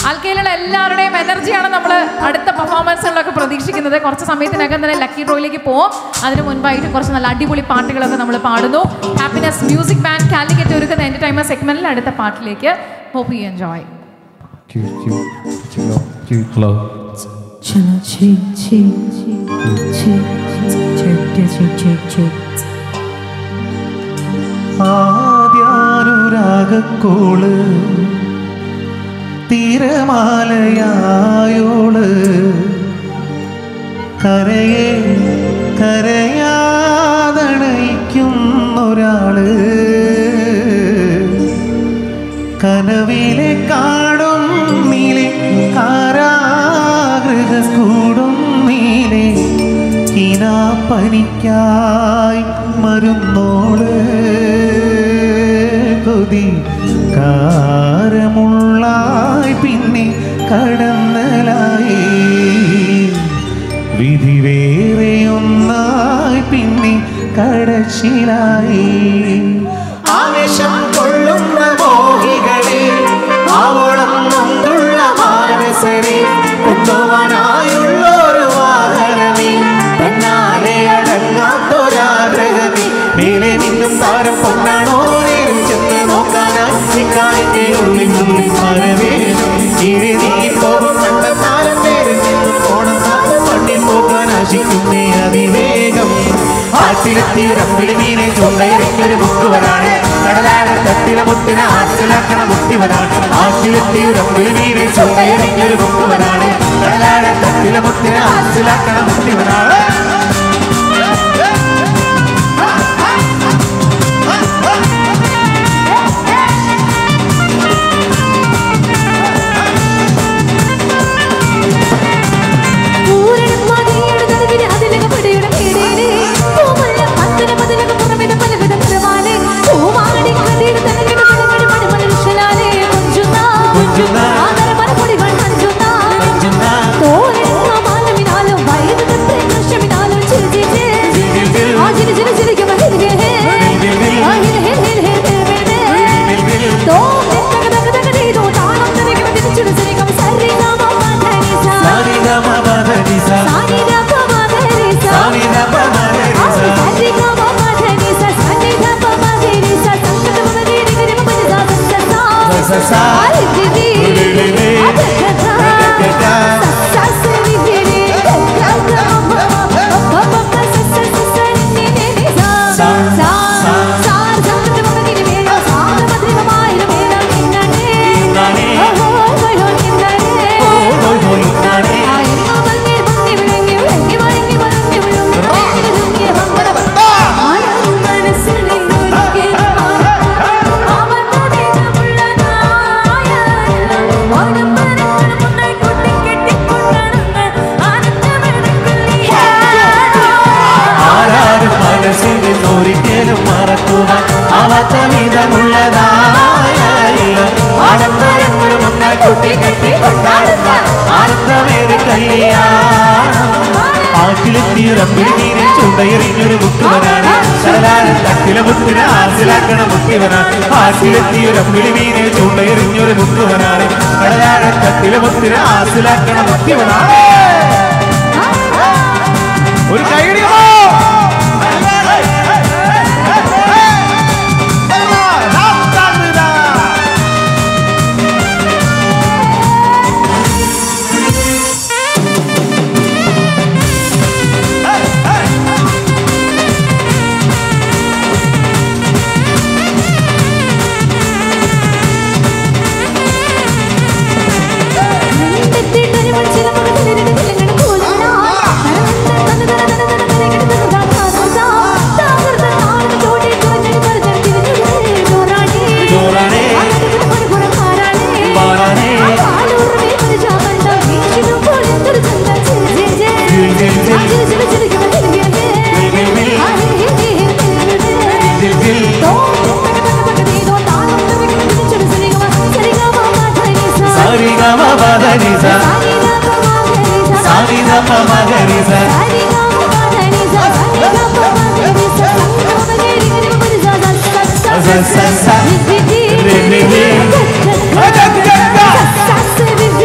ആൽക്കയിലുള്ള എല്ലാവരുടെയും എനർജിയാണ് നമ്മൾ അടുത്ത പെർഫോമൻസുകളിലൊക്കെ പ്രതീക്ഷിക്കുന്നത് കുറച്ച് സമയത്തിനകം തന്നെ ലക്കി ഡ്രോയിലേക്ക് പോകും അതിന് മുൻപായിട്ട് കുറച്ച് നല്ല അടിപൊളി പാട്ടുകളൊക്കെ നമ്മൾ പാടുന്നു ഹാപ്പിനെസ് മ്യൂസിക് ബാൻഡ് കാലിക്കറ്റ് ഒരുക്കുന്ന എന്റർടൈൻമെന്റ് സെഗ്മെന്റിൽ അടുത്ത പാട്ടിലേക്ക് ഹോപ്പ് യു എൻജോയ് ഹലോ चलो cheek cheek cheek cheek cheek cheek cheek cheek ആദ്യാനുരാഗക്കോള് തിരമാലയായോള് കരയെ കരയാതണയിക്കുന്നൊരാള് കനവിലെ കാടും നീലെ കാരാഗൃഹസ്കൂടും നീലെ കിനാപ്പനിക്കായി മരുന്നോള് കൊതി കാരമുള്ളായി പിന്നെ കടന്നലായി വിധി വേറെയൊന്നായി പിന്നെ കടച്ചിലായി ആവേശം കൊള്ളുന്ന മോഹികളെ ആവോളം നൊന്തുള്ള മാനസരെ കൊണ്ടുപോവാനായുള്ളൊരു വാഹനമേ തന്നാലെ അടങ്ങാത്തൊരാഗ്രഹമേ മേലെ നിന്നും താരം പൊന്നാണോ നേരം ചെന്ന് നോക്കാനായി നിക്കായിന്റെ ഉള്ളിൽ നിന്നും മരവേണം ഇഴി നീങ്ങി പോകും കണ്ട താരം നേരം നിന്നും ഓണം താരം മണ്ണിൽ പോകാൻ ആശിക്കുന്നേ അതിവേഗം ആറ്റിലെത്തി റമ്പിളി മീനെ ചുണ്ടയിറങ്ങിയൊരു മുക്കുവരാണ് കടലാട് തട്ടിലെ മുത്തിനെ ആറ്റിലാക്കണ മുത്തിവരാണ് ആറ്റിലെത്തി റമ്പിളി മീനെ ചുണ്ടയിറങ്ങിയൊരു മുക്കുവരാണ് കടലാട് തട്ടിലെ മുത്തിനെ ആറ്റിലാക്കണ മുത്തിവരാണ് പൂരണം മതിയുടെ നടുവിന് അതിലക പടയുടെ പേരേനെ പൂമല്ല പത്തന പതിലക പുറമെന്ന പലവിധ നിറവാനെ പൂവാടി കതിയുടെ തലകിട തലകിട മണിമലർഷലാനെ കൊഞ്ചുന്ന കൊഞ്ചുന്ന ആദരമര പൊടികൾ നഞ്ചുന്ന കൊഞ്ചുന്ന തോരണ മാലമിനാലും വൈദ്യുതത്തെ കൃഷ്ണമിനാലും ചിരി ചിരി ചിരി ചിരി. ആ ചിരി ചിരി ചിരിക്കുമ്പോ ഹിരി ഹേ ഹേ ഹിരി ഹിരി. ആ ഹിരി ഹിരി ഹിരി ഹിരി ഹിരി ഹിരി ഹിരി. തോ തക തക തക നീതോ താളം തരികമ തിരിച്ചുടു സിരികം സരിഗമ മധനിസ സാരിഗമ പദനിസ സാനിഗമ മധനിസ സാരിഗമ പദനിസ സരിഗമ മധനിസ സനിഗമ മധനിസ സംഗതമ മധനിഗ ഗരിമ പദസ സസ സസ. ആരിഗിരി ഉരുളിരി. അദകത അദകത. സസരിഗിരി ഗഗഗമ പപപ സസ സസ നിനിനി സ സ. സ സ. സ സംഗതമ മധനിഗ മേല സാഗ മധനിഗമായ മേല നിന്നനെ നിന്നനെ. ഓഹോ ഓഹോ നിന്നനെ ഹോയ് ഹോയ് നാടേ ആരാരും മനസ്സിൽ ഒരിക്കലും മറക്കുവാൻ അവത്ത വിധമുള്ളതായ ആഡംബരങ്ങളും ഒന്നായി കൂട്ടി കെട്ടി കൊണ്ടാടുന്ന ആനന്ദമേറെ കല്യാണം ആറ്റിലെത്തിയ റബ്ബിളിനീരെ ചുണ്ടയെറിഞ്ഞൊരു മുക്കുവനാണ് ശരലാരൻ തട്ടിലെ മുത്തിനെ ആസിലാക്കണ മുത്തിവനാണ് ആറ്റിലെത്തിയ റബ്ബിളിനീരെ ചുണ്ടയെറിഞ്ഞൊരു മുക്കുവനാണ് കടലാരൻ തട്ടിലെ മുത്തിനെ ആസിലാക്കണ മുത്തിവനാണ് ഒരു കൈയടിയോ ജോറാണേ മാറാണേ ദിൽ ദിൽ സരിഗമ പദനിസ സാനിഗമ മകരിസ സ സ സ രി രി രി. അജ, അജ, അജ.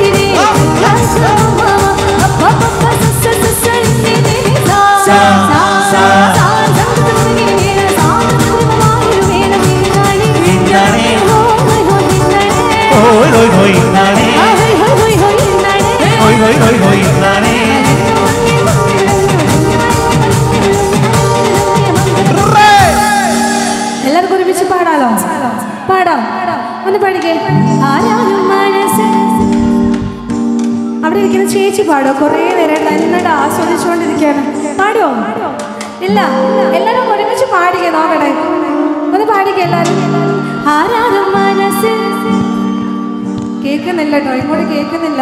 ഇവിടെ ഇരിക്കുന്ന ചേച്ചി പാടോ കുറേ നേരമായിട്ട് നന്നായിട്ട് ആസ്വദിച്ചുകൊണ്ടിരിക്കുകയാണ് പാടുമോ ഇല്ല എല്ലാവരും ഒരുമിച്ച് പാടിക്കേ നോക്കട്ടെ ഒന്ന് പാടിക്കേ എല്ലാവരും ആരാരും മനസ്സിൽ കേൾക്കുന്നില്ല കേട്ടോ ഇങ്ങോട്ട് കേൾക്കുന്നില്ല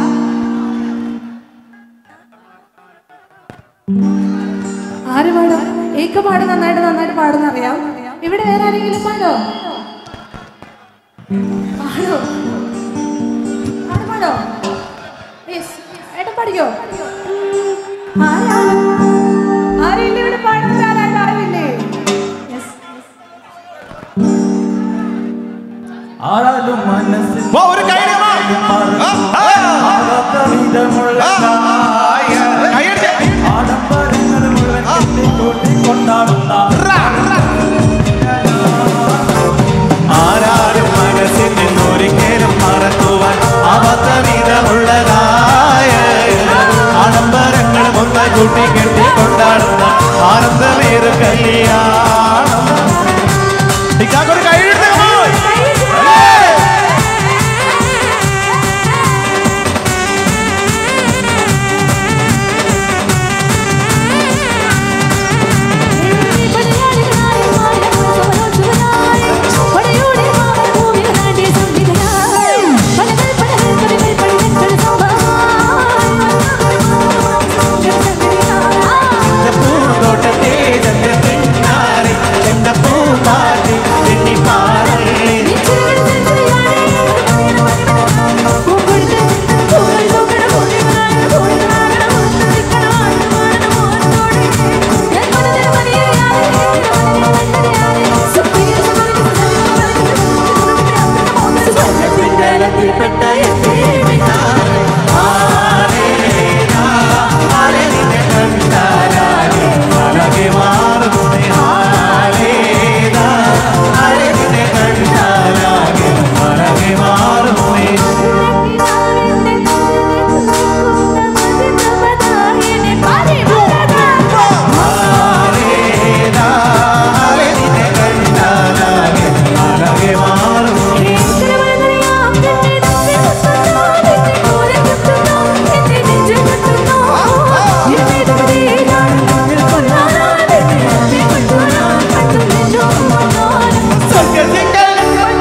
ആര് പാടും ഏക്ക പാട് നന്നായിട്ട് നന്നായിട്ട് പാടുന്ന അറിയാം ഇവിടെ വേറെ ആരെങ്കിലും പാടോ പാടോ പാട് പാടോ യെസ് ഏട്ടൻ പാടിക്കോ ആരാണ് ആരില്ല ഇവിടെ പാടുന്നത് ആരാണ്ട് ആരുമില്ലേ യെസ് ആരാലും മനസ്സിൽ വാ, ഒരു കൈയടി വാ. ആ, ആ. ആകാത്ത വിധമുള്ള കൈയടിച്ച്. ആഡംബരങ്ങൾ മുഴുവൻ കെട്ടിക്കൂട്ടി കൊണ്ടാടുന്ന ആരാരും മനസ്സിൽ നിന്നൊരിക്കലും മറക്കുവാൻ ആവാത്ത വിധമുള്ളതായ ആഡംബരങ്ങളും ഒന്നായി കൂട്ടി കെട്ടി കൊണ്ടാടുന്ന ആനന്ദമേത് കല്യാണം ഇക്കാക്കൊരു കൈയെടുത്ത് പോയി പൂന്തോട്ടത്തെ ചന്ദ്രത്തിനാറി ചെണ്ടപ്പൂമ്പാട്ടി എണ്ണിപ്പാറല്ലേ പിണ്ടലത്തിൽപ്പെട്ട എന്റെ മിന്നാരെ. ആരേതാ, ആരെ നിന്നെ കണ്ടാലാരെ അഴകെ മാറുന്നേ. ആരേതാ, ആരെ നിന്നെ കണ്ടാലാരെ അഴകെ മാറുന്നേ. ആരേതാ, ആരെ നിന്നെ കണ്ടാലാരെ അഴകെ മാറുന്നേ. സ്വർഗ്ഗത്തിങ്കൽ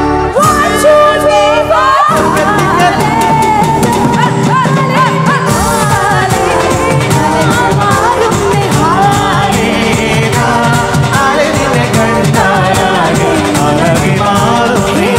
ആരേതാ, ആരെ നിന്നെ കണ്ടാലാരെ അഴകെ മാറുന്നേ.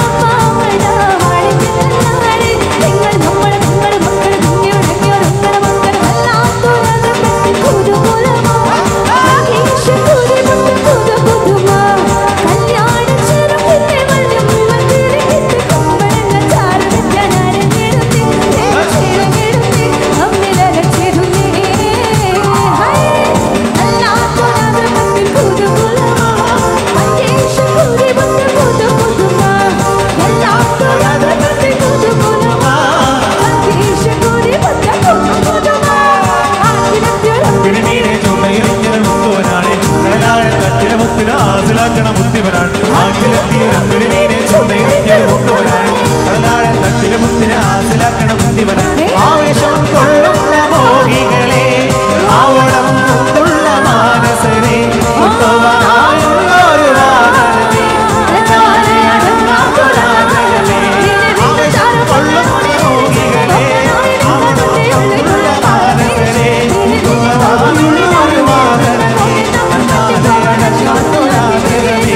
കിളിമീനെ ചുമയിരിഞ്ഞ മുത്തുവനാണ് കടലാഴത്തട്ടിലെ മുത്തിന് ആസിലാക്കണ ബുദ്ധിവനാണ് ആക്കിലെത്തിയ കിളിമീനെ ചുമയിരിഞ്ഞ മുത്തുവനാണ് കടലാഴത്തട്ടിലെ മുത്തിന് ആസിലാക്കണ ബുദ്ധിവനാണ് ആവേശം കൊള്ളുന്ന മോഹികളെ ആവണം മുത്തുള്ള മാനസരെ മുത്തുവനായുള്ള ഒരു വാഹനമേ എന്നാലെ അടങ്ങാത്തൊരാകലമേ ആവേശം കൊള്ളുന്ന മോഹികളെ ആവണം മുത്തുള്ള മാനസരെ മുത്തുവനായുള്ള ഒരു വാഹനമേ എന്നാലെ അടങ്ങാത്തൊരാകലമേ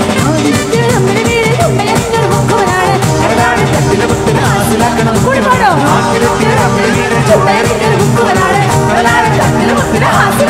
കടലാഴത്തട്ടിലെ മുത്തിന് ആസിലാക്കണ ബുദ്ധിവനാണ് ആക്കിലെത്തിയ കിളിമീനെ ചുമയിരിഞ്ഞ മുത്തുവനാണ് കടലാഴത്തട്ടിലെ മുത്തിന് ആസിലാക്കണ